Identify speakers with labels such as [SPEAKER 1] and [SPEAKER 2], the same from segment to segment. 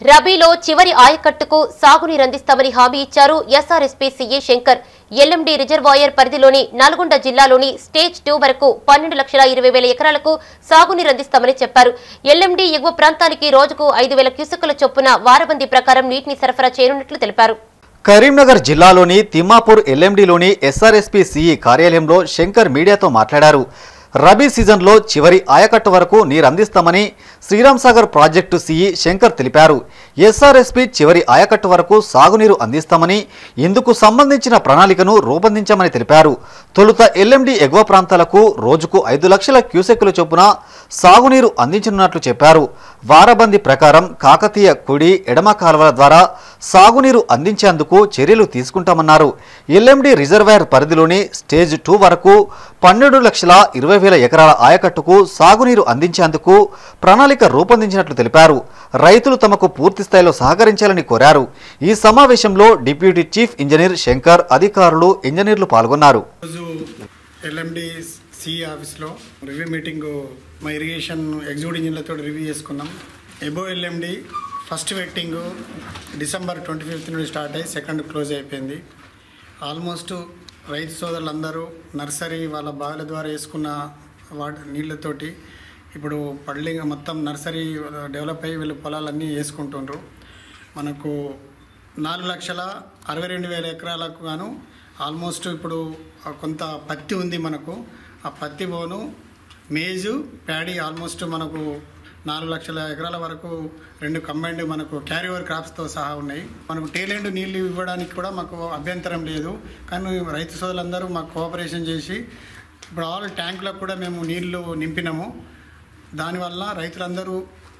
[SPEAKER 1] రబీలో చివరి ఆయకట్టుకు సాగునీరు అందిస్తామని హామీ ఇచ్చారు SRSP CA Shankar LMD reservoir పరిధిలోని నల్గొండ జిల్లాలోని స్టేజ్ టూ వరకు పన్నెండు లక్షల ఇరవై వేల ఎకరాలకు సాగునీరు అందిస్తామని చెప్పారు ఎల్ఎండి ఎగువ ప్రాంతానికి రోజుకు ఐదు వేల క్యూసెక్కుల చొప్పున వారబందీ ప్రకారం నీటిని సరఫరా చేయనున్నట్లు తెలిపారు
[SPEAKER 2] కరీంనగర్ జిల్లాలోని తిమ్మాపూర్ ఎల్ఎండిలోని ఎస్ఆర్ఎస్పీ సిఈ కార్యాలయంలో శంకర్ మీడియాతో మాట్లాడారు రబీ సీజన్లో చివరి ఆయకట్టు వరకు నీరు అందిస్తామని శ్రీరామ్ సాగర్ ప్రాజెక్టు సీఈ శంకర్ తెలిపారు ఎస్ఆర్ఎస్పీ చివరి ఆయకట్టు వరకు సాగునీరు అందిస్తామని ఇందుకు సంబంధించిన ప్రణాళికను రూపొందించామని తెలిపారు తొలుత ఎల్ఎండి ఎగువ ప్రాంతాలకు రోజుకు ఐదు లక్షల క్యూసెక్కుల చొప్పున సాగునీరు అందించనున్నట్లు చెప్పారు వారబందీ ప్రకారం కాకతీయ కుడి ఎడమ కాలువల ద్వారా సాగునీరు అందించేందుకు చర్యలు తీసుకుంటామన్నారు ఎల్ఎండి రిజర్వాయర్ పరిధిలోని స్టేజ్ టూ వరకు పన్నెండు లక్షల ఇరవై వేల ఎకరాల ఆయకట్టుకు సాగునీరు అందించేందుకు ప్రణాళిక రూపొందించినట్లు తెలిపారు రైతులు తమకు పూర్తి స్థాయిలో సహకరించాలని కోరారు ఈ సమావేశంలో డిప్యూటీ చీఫ్ ఇంజనీర్ శంకర్ అధికారులు ఇంజనీర్లు పాల్గొన్నారు
[SPEAKER 3] రోజు ఎల్ఎండి సి ఆఫీస్లో రివ్యూ మీటింగ్ మా ఇరిగేషన్ ఎగ్జిక్యూటివ్ ఇంజిన్లతో రివ్యూ చేసుకున్నాం ఎబో LMD first wetting December twenty fifth నుండి స్టార్ట్ అయ్యి సెకండ్ క్లోజ్ అయిపోయింది ఆల్మోస్ట్ రైతు సోదరులందరూ నర్సరీ వాళ్ళ బావిల ద్వారా వేసుకున్న వాటి నీళ్ళతోటి ఇప్పుడు పళ్ళి మొత్తం నర్సరీ డెవలప్ అయ్యి వీళ్ళు పొలాలన్నీ వేసుకుంటుండ్రు మనకు నాలుగు లక్షల అరవై రెండు వేల ఎకరాలకు గాను ఆల్మోస్ట్ ఇప్పుడు ఆ కొంత పత్తి ఉంది మనకు ఆ పత్తి బోను మేజు ప్యాడీ ఆల్మోస్ట్ మనకు నాలుగు లక్షల ఎకరాల వరకు రెండు కంబైండ్ మనకు క్యారీ ఓవర్ క్రాప్స్తో సహా ఉన్నాయి మనకు టేలెండ్ నీళ్లు ఇవ్వడానికి కూడా మాకు అభ్యంతరం లేదు కానీ రైతు సోదరులందరూ మాకు కోఆపరేషన్ చేసి ఇప్పుడు ఆల్ ట్యాంకులకు కూడా మేము నీళ్లు నింపినాము దానివల్ల రైతులందరూ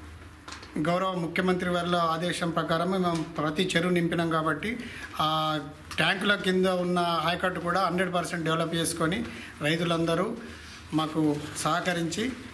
[SPEAKER 3] గౌరవ ముఖ్యమంత్రి వాళ్ళ ఆదేశం ప్రకారం మేము ప్రతి చెరువు నింపినాం కాబట్టి ఆ ట్యాంకుల కింద ఉన్న ఆయకట్టు కూడా హండ్రెడ్ పర్సెంట్ డెవలప్ చేసుకొని రైతులందరూ మాకు సహకరించి